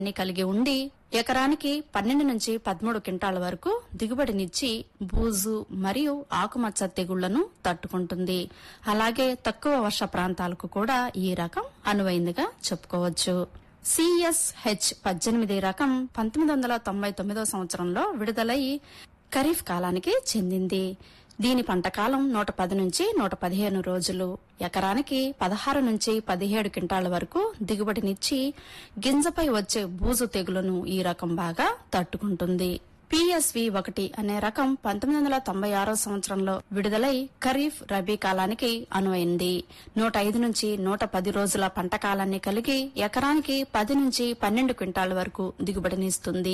ని కలిగి ఉండి ఎకరానికి పన్నెండు నుంచి పదమూడు క్వింటాల వరకు దిగుబడినిచ్చి బూజు మరియు ఆకుమచ్చ తెగుళ్లను తట్టుకుంటుంది అలాగే తక్కువ వర్ష ప్రాంతాలకు కూడా ఈ రకం అనువైందిగా చెప్పుకోవచ్చు సిఎస్హెచ్ పద్దెనిమిది రకం పంతొమ్మిది వందల తొంభై తొమ్మిదో సంవత్సరంలో విడుదలై ఖరీఫ్ కాలానికి చెందింది దీని పంటకాలం నూట పది నుంచి నూట పదిహేను రోజులు ఎకరానికి పదహారు నుంచి పదిహేడు క్వింటాల వరకు దిగుబడినిచ్చి గింజపై వచ్చే బూజు తెగులను ఈ రకం బాగా తట్టుకుంటుంది పిఎస్వి ఒకటి అనే రకం పంతొమ్మిది వందల తొంభై ఆరో సంవత్సరంలో విడుదలై ఖరీఫ్ రబీ కాలానికి అనువైంది నూట ఐదు నుంచి నూట పది రోజుల పంట కాలాన్ని కలిగి ఎకరానికి పది నుంచి పన్నెండు క్వింటాల వరకు దిగుబడినిస్తుంది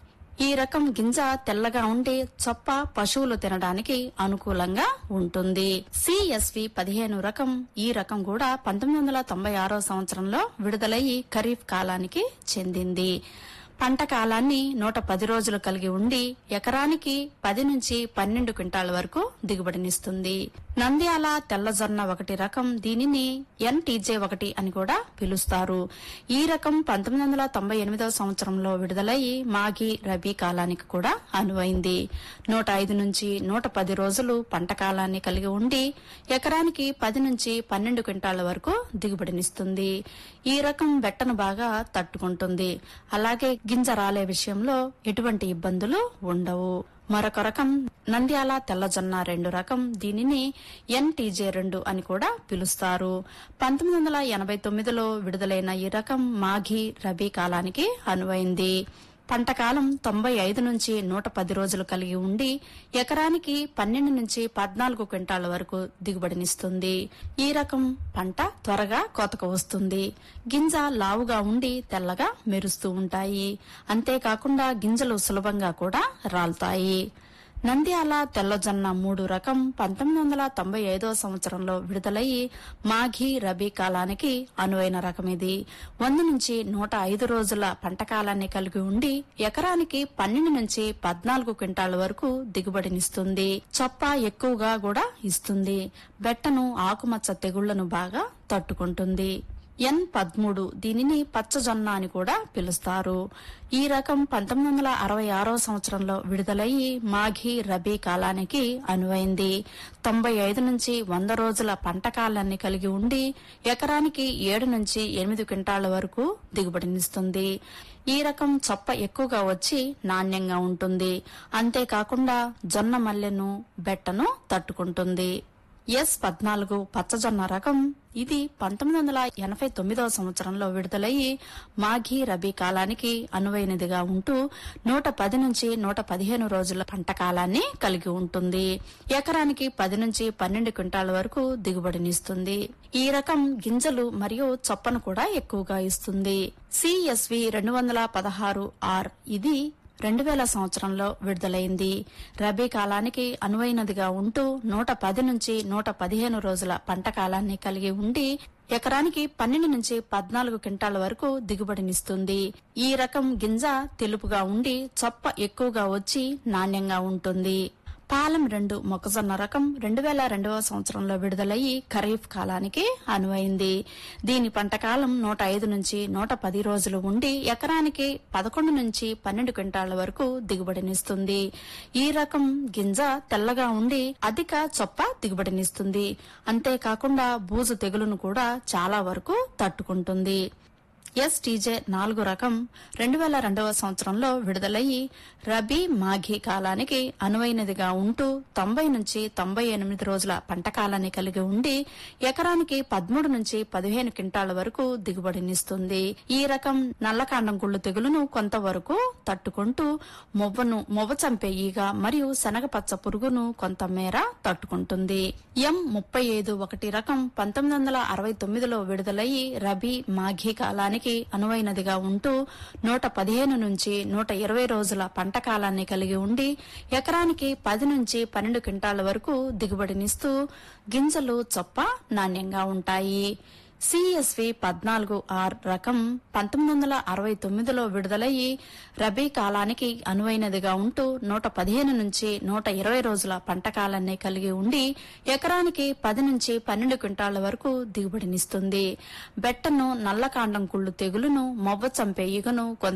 ఈ రకం గింజ తెల్లగా ఉండి చొప్ప పశువులు తినడానికి అనుకూలంగా ఉంటుంది సిఎస్వి పదిహేను రకం ఈ రకం కూడా పంతొమ్మిది వందల తొంభై ఆరో సంవత్సరంలో విడుదలయ్యి ఖరీఫ్ కాలానికి చెందింది పంట కాలాన్ని నూట పది రోజులు కలిగి ఉండి ఎకరానికి పది నుంచి పన్నెండు క్వింటాల వరకు దిగుబడినిస్తుంది నంద్యాల తెల్లజొన్న ఒకటి రకం దీనిని ఎన్టీజే ఒకటి అని కూడా పిలుస్తారు ఈ రకం పంతొమ్మిది వందల తొంభై ఎనిమిదవ సంవత్సరంలో విడుదలయ్యి మాఘి రబీ కాలానికి కూడా అనువైంది నూట ఐదు నుంచి నూట పది రోజులు పంట కాలాన్ని కలిగి ఉండి ఎకరానికి పది నుంచి పన్నెండు క్వింటాల వరకు దిగుబడినిస్తుంది ఈ రకం బెట్టను బాగా తట్టుకుంటుంది అలాగే గింజ రాలే విషయంలో ఎటువంటి ఇబ్బందులు ఉండవు మరొక రకం నంద్యాల తెల్లజొన్న రెండు రకం దీనిని ఎన్టీజే రెండు అని కూడా పిలుస్తారు పంతొమ్మిది వందల ఎనభై తొమ్మిదిలో విడుదలైన ఈ రకం మాఘీ రబీ కాలానికి అనువైంది పంట కాలం తొంభై ఐదు నుంచి నూట పది రోజులు కలిగి ఉండి ఎకరానికి పన్నెండు నుంచి పద్నాలుగు క్వింటాల వరకు దిగుబడినిస్తుంది ఈ రకం పంట త్వరగా కోతకు వస్తుంది గింజ లావుగా ఉండి తెల్లగా మెరుస్తూ ఉంటాయి అంతేకాకుండా గింజలు సులభంగా కూడా రాలుతాయి నంద్యాల తెల్లజొన్న మూడు రకం పంతొమ్మిది వందల తొంభై ఐదో సంవత్సరంలో విడుదలయ్యి మాఘీ రబీ కాలానికి అనువైన రకం ఇది వంద నుంచి నూట ఐదు రోజుల పంట కాలాన్ని కలిగి ఉండి ఎకరానికి పన్నెండు నుంచి పద్నాలుగు క్వింటాల వరకు దిగుబడినిస్తుంది చొప్ప ఎక్కువగా కూడా ఇస్తుంది బెట్టను ఆకుమచ్చ తెగుళ్లను బాగా తట్టుకుంటుంది ఎన్ పదమూడు దీనిని పచ్చజొన్న అని కూడా పిలుస్తారు ఈ రకం పంతొమ్మిది వందల అరవై ఆరో సంవత్సరంలో విడుదలయ్యి మాఘీ రబీ కాలానికి అనువైంది తొంభై ఐదు నుంచి వంద రోజుల పంట కాలాన్ని కలిగి ఉండి ఎకరానికి ఏడు నుంచి ఎనిమిది క్వింటాల వరకు దిగుబడినిస్తుంది ఈ రకం చొప్ప ఎక్కువగా వచ్చి నాణ్యంగా ఉంటుంది అంతేకాకుండా జొన్న మల్లెను బెట్టను తట్టుకుంటుంది ఎస్ పద్నాలుగు పచ్చజొన్న రకం ఇది పంతొమ్మిది వందల ఎనభై తొమ్మిదవ సంవత్సరంలో విడుదలయ్యి మాఘీ రబీ కాలానికి అనువైనదిగా ఉంటూ నూట పది నుంచి నూట పదిహేను రోజుల పంట కాలాన్ని కలిగి ఉంటుంది ఎకరానికి పది నుంచి పన్నెండు క్వింటాల వరకు దిగుబడినిస్తుంది ఈ రకం గింజలు మరియు చొప్పను కూడా ఎక్కువగా ఇస్తుంది సిఎస్వి రెండు వందల పదహారు ఆర్ ఇది రెండు వేల సంవత్సరంలో విడుదలైంది రబీ కాలానికి అనువైనదిగా ఉంటూ నూట పది నుంచి నూట పదిహేను రోజుల పంట కాలాన్ని కలిగి ఉండి ఎకరానికి పన్నెండు నుంచి పద్నాలుగు క్వింటాల వరకు దిగుబడినిస్తుంది ఈ రకం గింజ తెలుపుగా ఉండి చొప్ప ఎక్కువగా వచ్చి నాణ్యంగా ఉంటుంది పాలెం రెండు మొక్కజొన్న రకం రెండు వేల రెండవ సంవత్సరంలో విడుదలయ్యి ఖరీఫ్ కాలానికి అనువైంది దీని పంట కాలం నూట ఐదు నుంచి నూట పది రోజులు ఉండి ఎకరానికి పదకొండు నుంచి పన్నెండు క్వింటాల వరకు దిగుబడినిస్తుంది ఈ రకం గింజ తెల్లగా ఉండి అధిక చొప్ప దిగుబడినిస్తుంది అంతేకాకుండా బూజు తెగులును కూడా చాలా వరకు తట్టుకుంటుంది ఎస్టీజే నాలుగు రకం రెండు వేల రెండవ సంవత్సరంలో విడుదలయ్యి రబీ మాఘీ కాలానికి అనువైనదిగా ఉంటూ తొంభై నుంచి తొంభై ఎనిమిది రోజుల పంట కాలాన్ని కలిగి ఉండి ఎకరానికి పదమూడు నుంచి పదిహేను క్వింటాల వరకు దిగుబడినిస్తుంది ఈ రకం నల్లకాండం గుళ్ళు తెగులును కొంతవరకు తట్టుకుంటూ మొవ్వను మొవ్వ చంపే ఈగ మరియు శనగపచ్చ పురుగును కొంతమేర తట్టుకుంటుంది ఎం ముప్పై ఐదు ఒకటి రకం పంతొమ్మిది వందల అరవై తొమ్మిదిలో విడుదలయ్యి రబీ మాఘీ కాలానికి అనువైనదిగా ఉంటూ నూట పదిహేను నుంచి నూట ఇరవై రోజుల పంట కాలాన్ని కలిగి ఉండి ఎకరానికి పది నుంచి పన్నెండు క్వింటాల వరకు దిగుబడినిస్తూ గింజలు చొప్ప నాణ్యంగా ఉంటాయి సిఎస్వి పద్నాలుగు ఆర్ రకం పంతొమ్మిది వందల అరవై తొమ్మిదిలో విడుదలయ్యి రబీ కాలానికి అనువైనదిగా ఉంటూ నూట పదిహేను నుంచి నూట ఇరవై రోజుల పంట కాలాన్ని కలిగి ఉండి ఎకరానికి పది నుంచి పన్నెండు క్వింటాల వరకు దిగుబడినిస్తుంది బెట్టను నల్లకాండం కుళ్ళు తెగులును మొవ్వ చంపే ఈగను కొంత